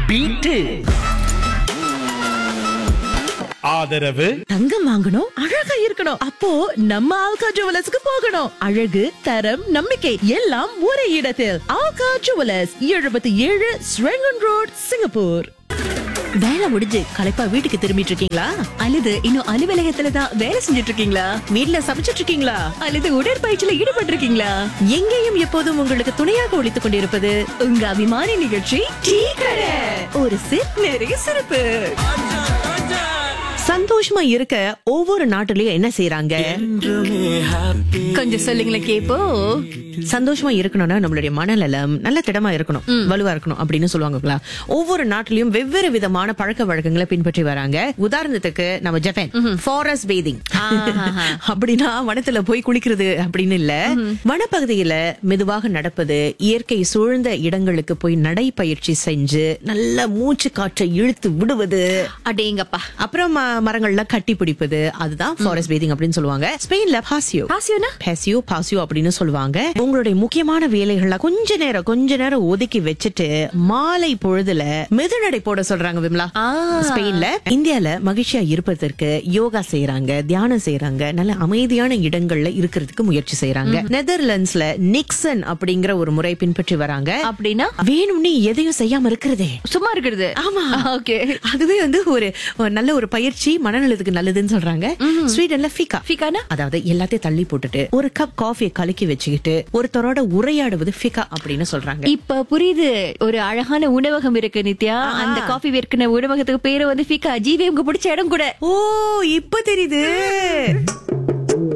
Beat ஆதரவு தங்கம் வாங்கணும் அழகா இருக்கணும் அப்போ நம்ம ஆல்கா ஜுவலர்ஸ்க்கு போகணும் அழகு தரம் நம்பிக்கை எல்லாம் ஒரே இடத்தில் ஆல்கா ஜுவலர்ஸ் எழுபத்தி ஏழு ஸ்ரெங்கன் ரோட் சிங்கப்பூர் வேலை முடிஞ்சு களைப்பா வீட்டுக்கு திரும்பிட்டு இருக்கீங்களா அல்லது இன்னும் அலுவலகத்துல தான் வேலை செஞ்சுட்டு இருக்கீங்களா வீட்ல சமைச்சிட்டு இருக்கீங்களா அல்லது உடற்பயிற்சியில ஈடுபட்டு இருக்கீங்களா எங்கேயும் எப்போதும் உங்களுக்கு துணையாக ஒழித்துக் கொண்டிருப்பது உங்க அபிமானி நிகழ்ச்சி டீ கடை ஒரு சிப் நிறைய சிறப்பு சந்தோஷமா இருக்க ஒவ்வொரு நாட்டிலயும் என்ன செய்யறாங்க கொஞ்சம் சொல்லுங்களேன் கேப்போ சந்தோஷமா இருக்கணும்னா நம்மளுடைய மனநலம் நல்ல திடமா இருக்கணும் வலுவா இருக்கணும் அப்படின்னு சொல்லுவாங்களா ஒவ்வொரு நாட்டிலயும் வெவ்வேறு விதமான பழக்க வழக்கங்களை பின்பற்றி வராங்க உதாரணத்துக்கு நம்ம ஜப்பான் ஃபாரஸ்ட் பேதிங் அப்படின்னா வனத்துல போய் குளிக்கிறது அப்படின்னு இல்ல வனப்பகுதியில மெதுவாக நடப்பது இயற்கை சூழ்ந்த இடங்களுக்கு போய் நடைப்பயிற்சி செஞ்சு நல்ல மூச்சு காற்றை இழுத்து விடுவது அடேங்கப்பா அப்புறம் ம- மரங்கள்ல கட்டி பிடிப்பது அதுதான் ஃபாரஸ்ட் பேதிங் அப்படின்னு சொல்லுவாங்க ஸ்பெயின்ல பாசியோ பாசியோனா பேசியோ பாசியோ அப்படின்னு சொல்லுவாங்க உங்களுடைய முக்கியமான வேலைகள்ல கொஞ்ச நேரம் கொஞ்ச நேரம் ஒதுக்கி வச்சுட்டு மாலை பொழுதுல மெதுநடை போட சொல்றாங்க விமலா ஆ. ஸ்பெயின்ல இந்தியால மகிழ்ச்சியா இருப்பதற்கு யோகா செய்யறாங்க தியானம் செய்யறாங்க நல்ல அமைதியான இடங்கள்ல இருக்கிறதுக்கு முயற்சி செய்யறாங்க நெதர்லாண்ட்ஸ்ல நிக்சன் அப்படிங்கிற ஒரு முறை பின்பற்றி வராங்க அப்படின்னா வேணும்னே எதையும் செய்யாம இருக்கிறதே சும்மா இருக்கிறது ஆமா ஓகே அதுவே வந்து ஒரு ஒரு நல்ல ஒரு பயிற்சி மனநலத்துக்கு நல்லதுன்னு சொல்றாங்க ஸ்வீடன்ல ஃபிகா ஃபிகானா அதாவது எல்லாத்தையும் தள்ளி போட்டுட்டு ஒரு கப் காஃபியை கலக்கி வச்சுக்கிட்டு ஒருத்தரோட உரையாடுவது ஃபிகா அப்படின்னு சொல்றாங்க இப்ப புரியுது ஒரு அழகான உணவகம் இருக்கு நித்யா அந்த காஃபி விற்கின உணவகத்துக்கு பேரு வந்து ஃபிகா ஜீவி உங்க பிடிச்ச இடம் கூட ஓ இப்ப தெரியுது